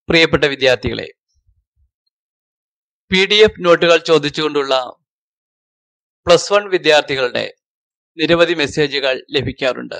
പ്രിയപ്പെട്ട വിദ്യാർത്ഥികളെ P D F നോട്ടുകൾ ചോദിച്ചുകൊണ്ടുള്ള പ്ലസ് വൺ വിദ്യാർത്ഥികളുടെ നിരവധി മെസ്സേജുകൾ ലഭിക്കാറുണ്ട്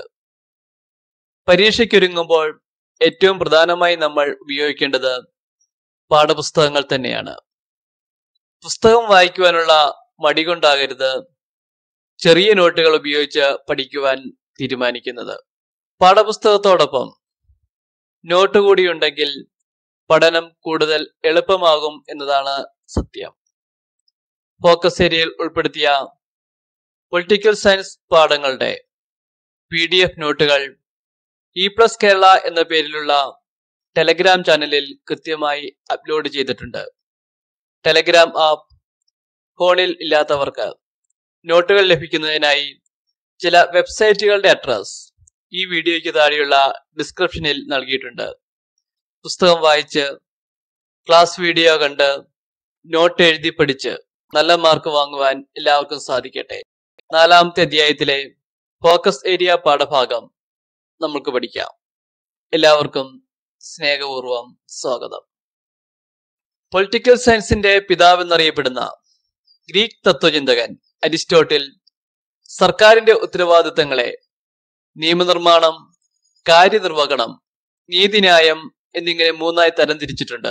പരീക്ഷയ്ക്കൊരുങ്ങുമ്പോൾ ഏറ്റവും പ്രധാനമായി നമ്മൾ ഉപയോഗിക്കേണ്ടത് പാഠപുസ്തകങ്ങൾ തന്നെയാണ് പുസ്തകം വായിക്കുവാനുള്ള മടി കൊണ്ടാകരുത് ചെറിയ നോട്ടുകൾ ഉപയോഗിച്ച് പഠിക്കുവാൻ തീരുമാനിക്കുന്നത് പാഠപുസ്തകത്തോടൊപ്പം നോട്ട് കൂടി ഉണ്ടെങ്കിൽ പഠനം കൂടുതൽ എളുപ്പമാകും എന്നതാണ് സത്യം ഫോക്കസ് ഏരിയയിൽ ഉൾപ്പെടുത്തിയ പൊളിറ്റിക്കൽ സയൻസ് പാഠങ്ങളുടെ പി ഡി എഫ് നോട്ടുകൾ ഇ പ്ലസ് കേരള എന്ന പേരിലുള്ള ടെലഗ്രാം ചാനലിൽ കൃത്യമായി അപ്ലോഡ് ചെയ്തിട്ടുണ്ട് ടെലഗ്രാം ആപ്പ് ഫോണിൽ ഇല്ലാത്തവർക്ക് നോട്ടുകൾ ലഭിക്കുന്നതിനായി ചില വെബ്സൈറ്റുകളുടെ അഡ്രസ് ഈ വീഡിയോയ്ക്ക് താഴെയുള്ള ഡിസ്ക്രിപ്ഷനിൽ നൽകിയിട്ടുണ്ട് പുസ്തകം വായിച്ച് ക്ലാസ് വീഡിയോ കണ്ട് നോട്ട് എഴുതി പഠിച്ച് നല്ല മാർക്ക് വാങ്ങുവാൻ എല്ലാവർക്കും സാധിക്കട്ടെ നാലാമത്തെ അധ്യായത്തിലെ ഫോക്കസ് ഏരിയ പാഠഭാഗം നമുക്ക് പഠിക്കാം എല്ലാവർക്കും സ്നേഹപൂർവം സ്വാഗതം പൊളിറ്റിക്കൽ സയൻസിന്റെ പിതാവ് എന്നറിയപ്പെടുന്ന ഗ്രീക്ക് തത്വചിന്തകൻ അരിസ്റ്റോട്ടിൽ സർക്കാരിന്റെ ഉത്തരവാദിത്തങ്ങളെ നിയമനിർമ്മാണം കാര്യനിർവഹണം നീതിന്യായം എന്നിങ്ങനെ മൂന്നായി തരംതിരിച്ചിട്ടുണ്ട്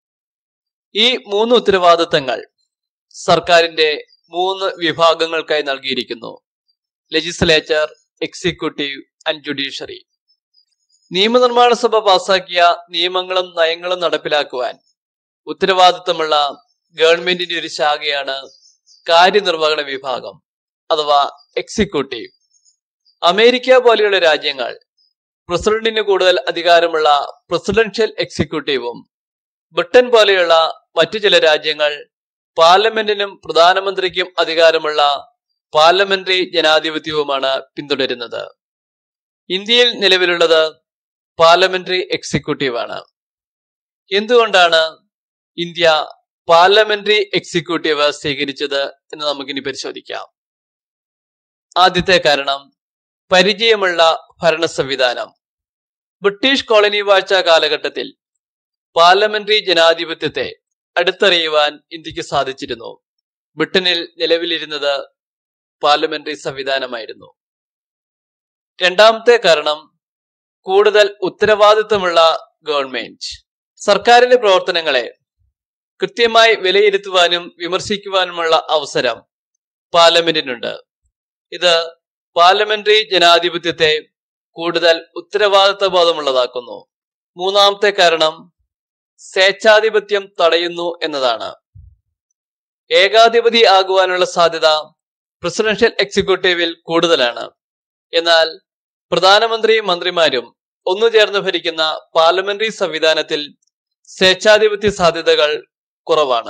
ഈ മൂന്ന് ഉത്തരവാദിത്തങ്ങൾ സർക്കാരിന്റെ മൂന്ന് വിഭാഗങ്ങൾക്കായി നൽകിയിരിക്കുന്നു ലെജിസ്ലേച്ചർ എക്സിക്യൂട്ടീവ് ആൻഡ് ജുഡീഷ്യറി നിയമനിർമ്മാണ സഭ പാസാക്കിയ നിയമങ്ങളും നയങ്ങളും നടപ്പിലാക്കുവാൻ ഉത്തരവാദിത്തമുള്ള ഗവൺമെന്റിന്റെ ഒരു ശാഖയാണ് കാര്യനിർവഹണ വിഭാഗം അഥവാ എക്സിക്യൂട്ടീവ് അമേരിക്ക പോലെയുള്ള രാജ്യങ്ങൾ പ്രസിഡന്റിന് കൂടുതൽ അധികാരമുള്ള പ്രസിഡൻഷ്യൽ എക്സിക്യൂട്ടീവും ബ്രിട്ടൻ പോലെയുള്ള മറ്റു ചില രാജ്യങ്ങൾ പാർലമെന്റിനും പ്രധാനമന്ത്രിക്കും അധികാരമുള്ള പാർലമെന്ററി ജനാധിപത്യവുമാണ് പിന്തുടരുന്നത് ഇന്ത്യയിൽ നിലവിലുള്ളത് പാർലമെന്ററി എക്സിക്യൂട്ടീവ് ആണ് എന്തുകൊണ്ടാണ് ഇന്ത്യ പാർലമെന്ററി എക്സിക്യൂട്ടീവ് സ്വീകരിച്ചത് എന്ന് നമുക്കിനി പരിശോധിക്കാം ആദ്യത്തെ കാരണം പരിചയമുള്ള ഭരണ സംവിധാനം ബ്രിട്ടീഷ് കോളനി വാഴ്ച കാലഘട്ടത്തിൽ പാർലമെന്ററി ജനാധിപത്യത്തെ അടുത്തറിയുവാൻ ഇന്ത്യക്ക് സാധിച്ചിരുന്നു ബ്രിട്ടനിൽ നിലവിലിരുന്നത് പാർലമെന്ററി സംവിധാനമായിരുന്നു രണ്ടാമത്തെ കാരണം കൂടുതൽ ഉത്തരവാദിത്വമുള്ള ഗവൺമെന്റ് സർക്കാരിന്റെ പ്രവർത്തനങ്ങളെ കൃത്യമായി വിലയിരുത്തുവാനും വിമർശിക്കുവാനുമുള്ള അവസരം പാർലമെന്റിനുണ്ട് ഇത് പാർലമെന്ററി ജനാധിപത്യത്തെ കൂടുതൽ ഉത്തരവാദിത്ത ബോധമുള്ളതാക്കുന്നു മൂന്നാമത്തെ കാരണം സ്വേച്ഛാധിപത്യം തടയുന്നു എന്നതാണ് ഏകാധിപതി ആകുവാനുള്ള സാധ്യത പ്രസിഡൻഷ്യൽ എക്സിക്യൂട്ടീവിൽ കൂടുതലാണ് എന്നാൽ പ്രധാനമന്ത്രിയും മന്ത്രിമാരും ഒന്നു ചേർന്ന് ഭരിക്കുന്ന പാർലമെന്ററി സംവിധാനത്തിൽ സ്വേച്ഛാധിപത്യ സാധ്യതകൾ കുറവാണ്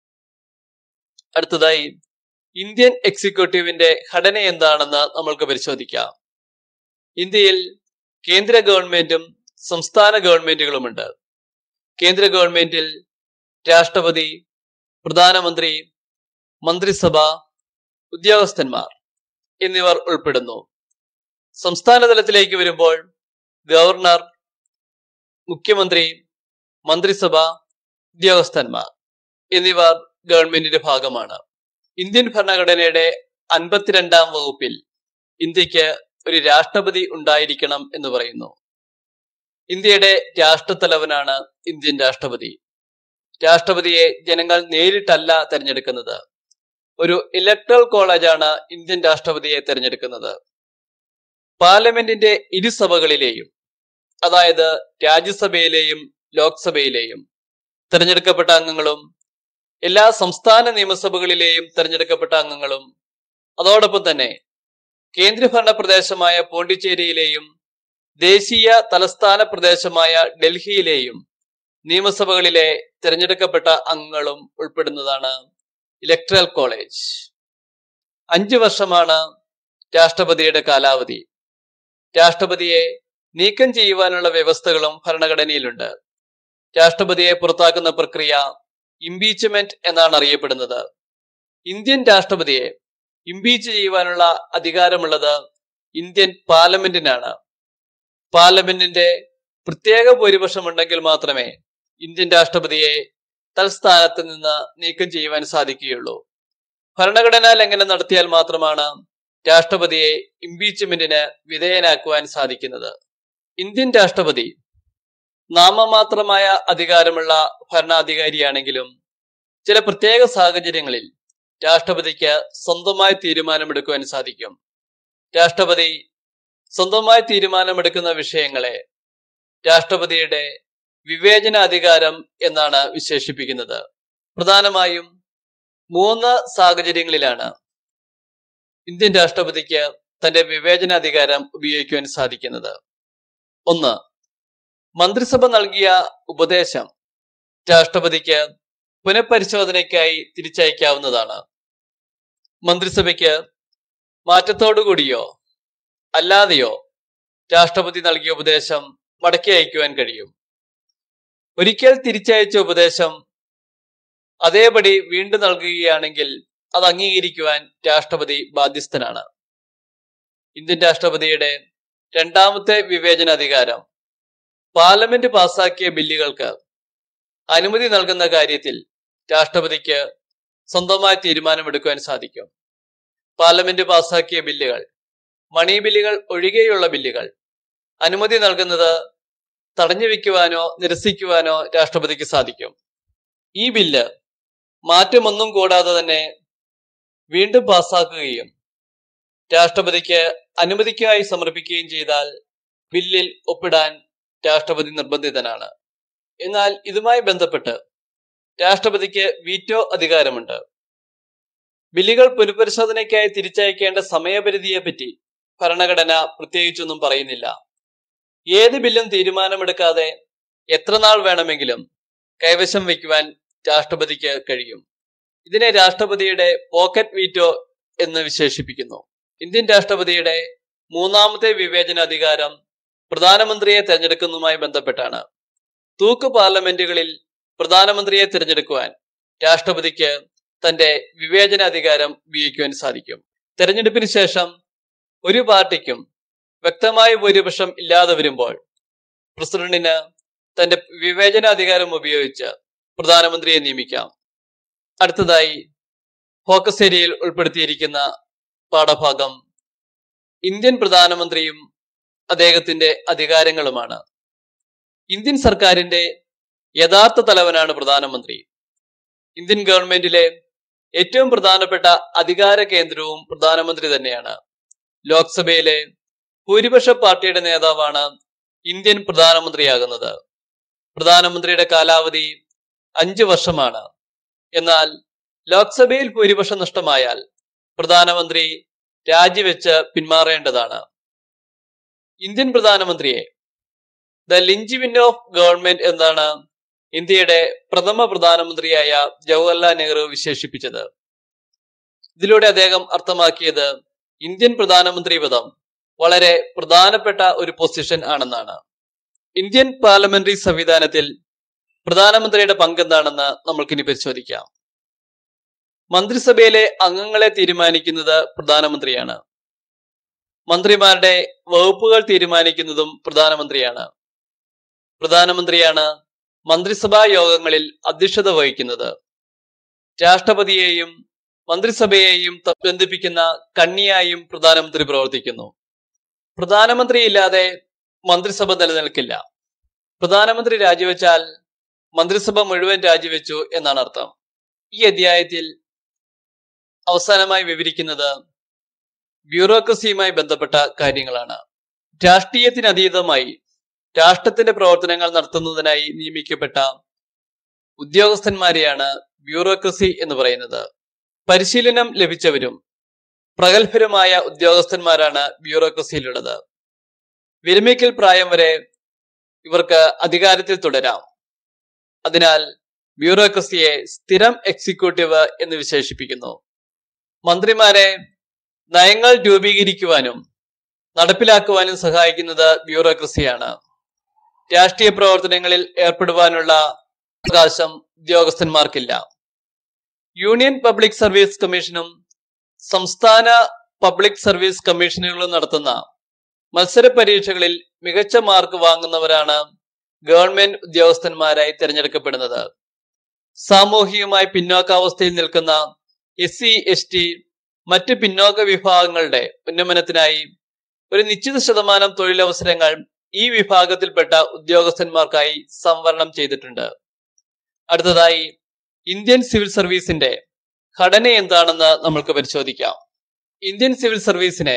അടുത്തതായി ഇന്ത്യൻ എക്സിക്യൂട്ടീവിന്റെ ഘടന എന്താണെന്ന് നമ്മൾക്ക് പരിശോധിക്കാം ഇന്ത്യയിൽ കേന്ദ്ര ഗവൺമെന്റും സംസ്ഥാന ഗവൺമെന്റുകളുമുണ്ട് കേന്ദ്ര ഗവൺമെന്റിൽ രാഷ്ട്രപതി പ്രധാനമന്ത്രി മന്ത്രിസഭ ഉദ്യോഗസ്ഥന്മാർ എന്നിവർ ഉൾപ്പെടുന്നു സംസ്ഥാന തലത്തിലേക്ക് വരുമ്പോൾ ഗവർണർ മുഖ്യമന്ത്രി മന്ത്രിസഭ ഉദ്യോഗസ്ഥന്മാർ എന്നിവർ ഗവൺമെന്റിന്റെ ഭാഗമാണ് ഇന്ത്യൻ ഭരണഘടനയുടെ അൻപത്തിരണ്ടാം വകുപ്പിൽ ഇന്ത്യക്ക് ഒരു രാഷ്ട്രപതി ഉണ്ടായിരിക്കണം എന്ന് പറയുന്നു ഇന്ത്യയുടെ രാഷ്ട്രത്തലവനാണ് ഇന്ത്യൻ രാഷ്ട്രപതി രാഷ്ട്രപതിയെ ജനങ്ങൾ നേരിട്ടല്ല തെരഞ്ഞെടുക്കുന്നത് ഒരു ഇലക്ട്രൽ കോളേജാണ് ഇന്ത്യൻ രാഷ്ട്രപതിയെ തെരഞ്ഞെടുക്കുന്നത് പാർലമെന്റിന്റെ ഇരുസഭകളിലെയും അതായത് രാജ്യസഭയിലെയും ലോക്സഭയിലെയും തെരഞ്ഞെടുക്കപ്പെട്ട അംഗങ്ങളും എല്ലാ സംസ്ഥാന നിയമസഭകളിലെയും തെരഞ്ഞെടുക്കപ്പെട്ട അംഗങ്ങളും അതോടൊപ്പം തന്നെ കേന്ദ്രഭരണ പ്രദേശമായ പോണ്ടിച്ചേരിയിലെയും ദേശീയ തലസ്ഥാന പ്രദേശമായ ഡൽഹിയിലെയും നിയമസഭകളിലെ തിരഞ്ഞെടുക്കപ്പെട്ട അംഗങ്ങളും ഉൾപ്പെടുന്നതാണ് ഇലക്ട്രൽ കോളേജ് അഞ്ചു വർഷമാണ് രാഷ്ട്രപതിയുടെ കാലാവധി രാഷ്ട്രപതിയെ നീക്കം ചെയ്യുവാനുള്ള വ്യവസ്ഥകളും ഭരണഘടനയിലുണ്ട് രാഷ്ട്രപതിയെ പുറത്താക്കുന്ന പ്രക്രിയ ഇംപീച്ച്മെന്റ് എന്നാണ് അറിയപ്പെടുന്നത് ഇന്ത്യൻ രാഷ്ട്രപതിയെ ഇംപീച്ച് ചെയ്യുവാനുള്ള അധികാരമുള്ളത് ഇന്ത്യൻ പാർലമെന്റിനാണ് പാർലമെന്റിന്റെ പ്രത്യേക ഭൂരിപക്ഷം ഉണ്ടെങ്കിൽ മാത്രമേ ഇന്ത്യൻ രാഷ്ട്രപതിയെ തൽസ്ഥാനത്ത് നിന്ന് നീക്കം ചെയ്യുവാൻ സാധിക്കുകയുള്ളൂ ഭരണഘടനാ ലംഘനം നടത്തിയാൽ മാത്രമാണ് രാഷ്ട്രപതിയെ ഇംപീച്ച്മെന്റിന് വിധേയനാക്കുവാൻ സാധിക്കുന്നത് ഇന്ത്യൻ രാഷ്ട്രപതി നാമമാത്രമായ അധികാരമുള്ള ഭരണാധികാരിയാണെങ്കിലും ചില പ്രത്യേക സാഹചര്യങ്ങളിൽ രാഷ്ട്രപതിക്ക് സ്വന്തമായി തീരുമാനമെടുക്കുവാൻ സാധിക്കും രാഷ്ട്രപതി സ്വന്തമായി തീരുമാനമെടുക്കുന്ന വിഷയങ്ങളെ രാഷ്ട്രപതിയുടെ വിവേചനാധികാരം എന്നാണ് വിശേഷിപ്പിക്കുന്നത് പ്രധാനമായും മൂന്ന് സാഹചര്യങ്ങളിലാണ് ഇന്ത്യൻ രാഷ്ട്രപതിക്ക് തന്റെ വിവേചനാധികാരം ഉപയോഗിക്കുവാൻ സാധിക്കുന്നത് ഒന്ന് മന്ത്രിസഭ നൽകിയ ഉപദേശം രാഷ്ട്രപതിക്ക് പുനഃപരിശോധനയ്ക്കായി തിരിച്ചയക്കാവുന്നതാണ് മന്ത്രിസഭയ്ക്ക് മാറ്റത്തോടുകൂടിയോ അല്ലാതെയോ രാഷ്ട്രപതി നൽകിയ ഉപദേശം മടക്കി അയക്കുവാൻ കഴിയും ഒരിക്കൽ തിരിച്ചയച്ച ഉപദേശം അതേപടി വീണ്ടും നൽകുകയാണെങ്കിൽ അത് അംഗീകരിക്കുവാൻ രാഷ്ട്രപതി ബാധ്യസ്ഥനാണ് ഇന്ത്യൻ രാഷ്ട്രപതിയുടെ രണ്ടാമത്തെ വിവേചനാധികാരം പാർലമെന്റ് പാസാക്കിയ ബില്ലുകൾക്ക് അനുമതി നൽകുന്ന കാര്യത്തിൽ രാഷ്ട്രപതിക്ക് സ്വന്തമായി തീരുമാനമെടുക്കുവാൻ സാധിക്കും പാർലമെന്റ് പാസാക്കിയ ബില്ലുകൾ മണി ബില്ലുകൾ ഒഴികെയുള്ള ബില്ലുകൾ അനുമതി നൽകുന്നത് തടഞ്ഞു വെക്കുവാനോ നിരസിക്കുവാനോ രാഷ്ട്രപതിക്ക് സാധിക്കും ഈ ബില്ല് മാറ്റമൊന്നും കൂടാതെ തന്നെ വീണ്ടും പാസാക്കുകയും രാഷ്ട്രപതിക്ക് അനുമതിക്കായി സമർപ്പിക്കുകയും ചെയ്താൽ ബില്ലിൽ ഒപ്പിടാൻ രാഷ്ട്രപതി നിർബന്ധിതനാണ് എന്നാൽ ഇതുമായി ബന്ധപ്പെട്ട് രാഷ്ട്രപതിക്ക് വീറ്റോ അധികാരമുണ്ട് ബില്ലുകൾ പുനഃപരിശോധനയ്ക്കായി തിരിച്ചയക്കേണ്ട സമയപരിധിയെ പറ്റി ഭരണഘടന പ്രത്യേകിച്ചൊന്നും പറയുന്നില്ല ഏത് ബില്ലും തീരുമാനമെടുക്കാതെ എത്ര നാൾ വേണമെങ്കിലും കൈവശം വയ്ക്കുവാൻ രാഷ്ട്രപതിക്ക് കഴിയും ഇതിനെ രാഷ്ട്രപതിയുടെ പോക്കറ്റ് വീറ്റോ എന്ന് വിശേഷിപ്പിക്കുന്നു ഇന്ത്യൻ രാഷ്ട്രപതിയുടെ മൂന്നാമത്തെ വിവേചനാധികാരം പ്രധാനമന്ത്രിയെ തെരഞ്ഞെടുക്കുന്നതുമായി ബന്ധപ്പെട്ടാണ് തൂക്ക് പാർലമെന്റുകളിൽ പ്രധാനമന്ത്രിയെ തിരഞ്ഞെടുക്കുവാൻ രാഷ്ട്രപതിക്ക് തന്റെ വിവേചനാധികാരം ഉപയോഗിക്കുവാൻ സാധിക്കും തെരഞ്ഞെടുപ്പിന് ശേഷം ഒരു പാർട്ടിക്കും വ്യക്തമായ ഭൂരിപക്ഷം ഇല്ലാതെ വരുമ്പോൾ പ്രസിഡന്റിന് തന്റെ വിവേചനാധികാരം ഉപയോഗിച്ച് പ്രധാനമന്ത്രിയെ നിയമിക്കാം അടുത്തതായി ഫോക്കസ് ഏരിയയിൽ ഉൾപ്പെടുത്തിയിരിക്കുന്ന പാഠഭാഗം ഇന്ത്യൻ പ്രധാനമന്ത്രിയും അദ്ദേഹത്തിന്റെ അധികാരങ്ങളുമാണ് ഇന്ത്യൻ സർക്കാരിന്റെ യഥാർത്ഥ തലവനാണ് പ്രധാനമന്ത്രി ഇന്ത്യൻ ഗവൺമെന്റിലെ ഏറ്റവും പ്രധാനപ്പെട്ട അധികാര കേന്ദ്രവും പ്രധാനമന്ത്രി തന്നെയാണ് ലോക്സഭയിലെ ഭൂരിപക്ഷ പാർട്ടിയുടെ നേതാവാണ് ഇന്ത്യൻ പ്രധാനമന്ത്രിയാകുന്നത് പ്രധാനമന്ത്രിയുടെ കാലാവധി അഞ്ചു വർഷമാണ് എന്നാൽ ലോക്സഭയിൽ ഭൂരിപക്ഷം നഷ്ടമായാൽ പ്രധാനമന്ത്രി രാജിവെച്ച് പിന്മാറേണ്ടതാണ് ഇന്ത്യൻ പ്രധാനമന്ത്രിയെ ദ ലിഞ്ചിവിൻ ഓഫ് ഗവൺമെന്റ് എന്നാണ് ഇന്ത്യയുടെ പ്രഥമ പ്രധാനമന്ത്രിയായ ജവഹർലാൽ നെഹ്റു വിശേഷിപ്പിച്ചത് ഇതിലൂടെ അദ്ദേഹം അർത്ഥമാക്കിയത് ഇന്ത്യൻ പ്രധാനമന്ത്രി പദം വളരെ പ്രധാനപ്പെട്ട ഒരു പൊസിഷൻ ആണെന്നാണ് ഇന്ത്യൻ പാർലമെന്ററി സംവിധാനത്തിൽ പ്രധാനമന്ത്രിയുടെ പങ്കെന്താണെന്ന് നമ്മൾക്കിനി പരിശോധിക്കാം മന്ത്രിസഭയിലെ അംഗങ്ങളെ തീരുമാനിക്കുന്നത് പ്രധാനമന്ത്രിയാണ് മന്ത്രിമാരുടെ വകുപ്പുകൾ തീരുമാനിക്കുന്നതും പ്രധാനമന്ത്രിയാണ് പ്രധാനമന്ത്രിയാണ് മന്ത്രിസഭാ യോഗങ്ങളിൽ അധ്യക്ഷത വഹിക്കുന്നത് രാഷ്ട്രപതിയെയും മന്ത്രിസഭയെയും ത- ബന്ധിപ്പിക്കുന്ന കണ്ണിയായും പ്രധാനമന്ത്രി പ്രവർത്തിക്കുന്നു പ്രധാനമന്ത്രി ഇല്ലാതെ മന്ത്രിസഭ നിലനിൽക്കില്ല പ്രധാനമന്ത്രി രാജിവെച്ചാൽ മന്ത്രിസഭ മുഴുവൻ രാജിവെച്ചു എന്നാണ് അർത്ഥം ഈ അധ്യായത്തിൽ അവസാനമായി വിവരിക്കുന്നത് ബ്യൂറോക്രസിയുമായി ബന്ധപ്പെട്ട കാര്യങ്ങളാണ് രാഷ്ട്രീയത്തിന് അതീതമായി രാഷ്ട്രത്തിന്റെ പ്രവർത്തനങ്ങൾ നടത്തുന്നതിനായി നിയമിക്കപ്പെട്ട ഉദ്യോഗസ്ഥന്മാരെയാണ് ബ്യൂറോക്രസി എന്ന് പറയുന്നത് പരിശീലനം ലഭിച്ചവരും പ്രഗത്ഭരുമായ ഉദ്യോഗസ്ഥന്മാരാണ് ബ്യൂറോക്രസിയിലുള്ളത് വിരമിക്കൽ പ്രായം വരെ ഇവർക്ക് അധികാരത്തിൽ തുടരാം അതിനാൽ ബ്യൂറോക്രസിയെ സ്ഥിരം എക്സിക്യൂട്ടീവ് എന്ന് വിശേഷിപ്പിക്കുന്നു മന്ത്രിമാരെ നയങ്ങൾ രൂപീകരിക്കുവാനും നടപ്പിലാക്കുവാനും സഹായിക്കുന്നത് ബ്യൂറോക്രസിയാണ് രാഷ്ട്രീയ പ്രവർത്തനങ്ങളിൽ ഏർപ്പെടുവാനുള്ള അവകാശം ഉദ്യോഗസ്ഥന്മാർക്കില്ല യൂണിയൻ പബ്ലിക് സർവീസ് കമ്മീഷനും സംസ്ഥാന പബ്ലിക് സർവീസ് കമ്മീഷനുകളും നടത്തുന്ന മത്സര പരീക്ഷകളിൽ മികച്ച മാർക്ക് വാങ്ങുന്നവരാണ് ഗവൺമെന്റ് ഉദ്യോഗസ്ഥന്മാരായി തിരഞ്ഞെടുക്കപ്പെടുന്നത് സാമൂഹികമായി പിന്നോക്കാവസ്ഥയിൽ നിൽക്കുന്ന എസ് സി എസ് ടി മറ്റ് പിന്നോക്ക വിഭാഗങ്ങളുടെ ഉന്നമനത്തിനായി ഒരു നിശ്ചിത ശതമാനം തൊഴിലവസരങ്ങൾ ഈ വിഭാഗത്തിൽപ്പെട്ട ഉദ്യോഗസ്ഥന്മാർക്കായി സംവരണം ചെയ്തിട്ടുണ്ട് അടുത്തതായി ഇന്ത്യൻ സിവിൽ സർവീസിന്റെ ഘടന എന്താണെന്ന് നമ്മൾക്ക് പരിശോധിക്കാം ഇന്ത്യൻ സിവിൽ സർവീസിനെ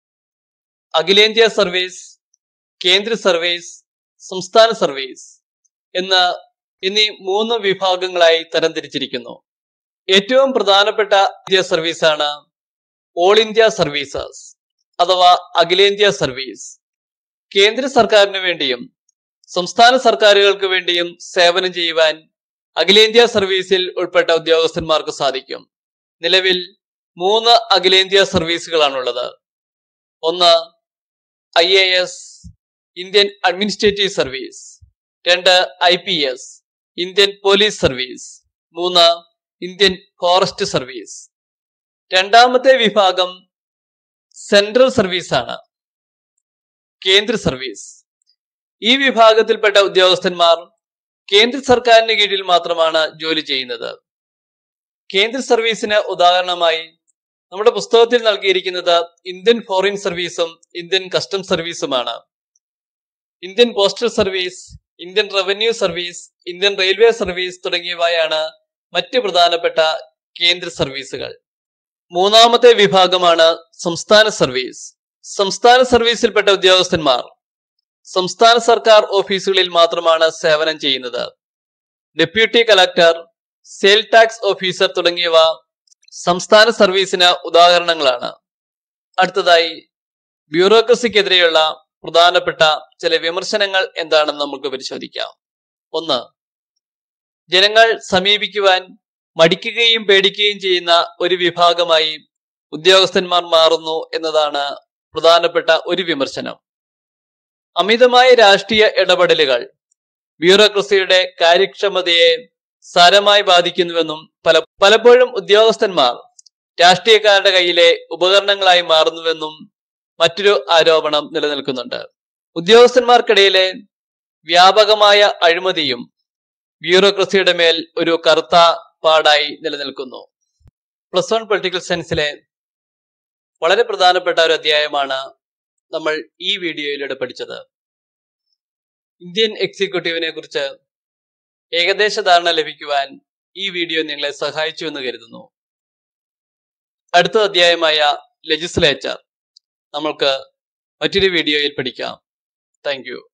അഖിലേന്ത്യാ സർവീസ് കേന്ദ്ര സർവീസ് സംസ്ഥാന സർവീസ് എന്ന എന്നീ മൂന്ന് വിഭാഗങ്ങളായി തരംതിരിച്ചിരിക്കുന്നു ഏറ്റവും പ്രധാനപ്പെട്ട ഇന്ത്യ സർവീസാണ് ഓൾ ഇന്ത്യ സർവീസസ് അഥവാ അഖിലേന്ത്യാ സർവീസ് കേന്ദ്ര സർക്കാരിന് വേണ്ടിയും സംസ്ഥാന സർക്കാരുകൾക്ക് വേണ്ടിയും സേവനം ചെയ്യുവാൻ അഖിലേന്ത്യാ സർവീസിൽ ഉൾപ്പെട്ട ഉദ്യോഗസ്ഥന്മാർക്ക് സാധിക്കും നിലവിൽ മൂന്ന് അഖിലേന്ത്യാ സർവീസുകളാണുള്ളത് ഒന്ന് I A S Indian administrative service രണ്ട് I P S Indian police service മൂന്ന് ഇന്ത്യൻ ഫോറസ്റ്റ് സർവീസ് രണ്ടാമത്തെ വിഭാഗം സെൻട്രൽ സർവീസ് ആണ് കേന്ദ്ര സർവീസ് ഈ വിഭാഗത്തിൽപ്പെട്ട ഉദ്യോഗസ്ഥന്മാർ കേന്ദ്ര സർക്കാരിന് കീഴിൽ മാത്രമാണ് ജോലി ചെയ്യുന്നത് കേന്ദ്ര സർവീസിന് ഉദാഹരണമായി നമ്മുടെ പുസ്തകത്തിൽ നൽകിയിരിക്കുന്നത് ഇന്ത്യൻ ഫോറിൻ സർവീസും ഇന്ത്യൻ കസ്റ്റംസ് സർവീസുമാണ് Indian postal service Indian revenue service Indian railway service തുടങ്ങിയവയാണ് മറ്റ് പ്രധാനപ്പെട്ട കേന്ദ്ര സർവീസുകൾ മൂന്നാമത്തെ വിഭാഗമാണ് സംസ്ഥാന സർവീസ് സംസ്ഥാന സർവീസിൽപ്പെട്ട ഉദ്യോഗസ്ഥന്മാർ സംസ്ഥാന സർക്കാർ ഓഫീസുകളിൽ മാത്രമാണ് സേവനം ചെയ്യുന്നത് deputy collector sale tax officer തുടങ്ങിയവ സംസ്ഥാന സർവീസിന് ഉദാഹരണങ്ങളാണ് അടുത്തതായി ബ്യൂറോക്രസിക്കെതിരെയുള്ള പ്രധാനപ്പെട്ട ചില വിമർശനങ്ങൾ എന്താണെന്ന് നമുക്ക് പരിശോധിക്കാം ഒന്ന് ജനങ്ങൾ സമീപിക്കുവാൻ മടിക്കുകയും പേടിക്കുകയും ചെയ്യുന്ന ഒരു വിഭാഗമായി ഉദ്യോഗസ്ഥന്മാർ മാറുന്നു എന്നതാണ് പ്രധാനപ്പെട്ട ഒരു വിമർശനം അമിതമായ രാഷ്ട്രീയ ഇടപെടലുകൾ ബ്യൂറോക്രസിയുടെ കാര്യക്ഷമതയെ സാരമായി ബാധിക്കുന്നുവെന്നും പല പലപ്പോഴും ഉദ്യോഗസ്ഥന്മാർ രാഷ്ട്രീയക്കാരുടെ കയ്യിലെ ഉപകരണങ്ങളായി മാറുന്നുവെന്നും മറ്റൊരു ആരോപണം നിലനിൽക്കുന്നുണ്ട് ഉദ്യോഗസ്ഥന്മാർക്കിടയിലെ വ്യാപകമായ അഴിമതിയും ബ്യൂറോക്രസിയുടെ മേൽ ഒരു കറുത്ത പാടായി നിലനിൽക്കുന്നു പ്ലസ് വൺ പൊളിറ്റിക്കൽ സയൻസിലെ വളരെ പ്രധാനപ്പെട്ട ഒരു അധ്യായമാണ് നമ്മൾ ഈ വീഡിയോയിലൂടെ പഠിച്ചത് ഇന്ത്യൻ എക്സിക്യൂട്ടീവിനെ കുറിച്ച് ഏകദേശ ധാരണ ലഭിക്കുവാൻ ഈ വീഡിയോ നിങ്ങളെ സഹായിച്ചു എന്ന് കരുതുന്നു അടുത്ത അധ്യായമായ ലെജിസ്ലേച്ചർ നമ്മൾക്ക് മറ്റൊരു വീഡിയോയിൽ പഠിക്കാം താങ്ക്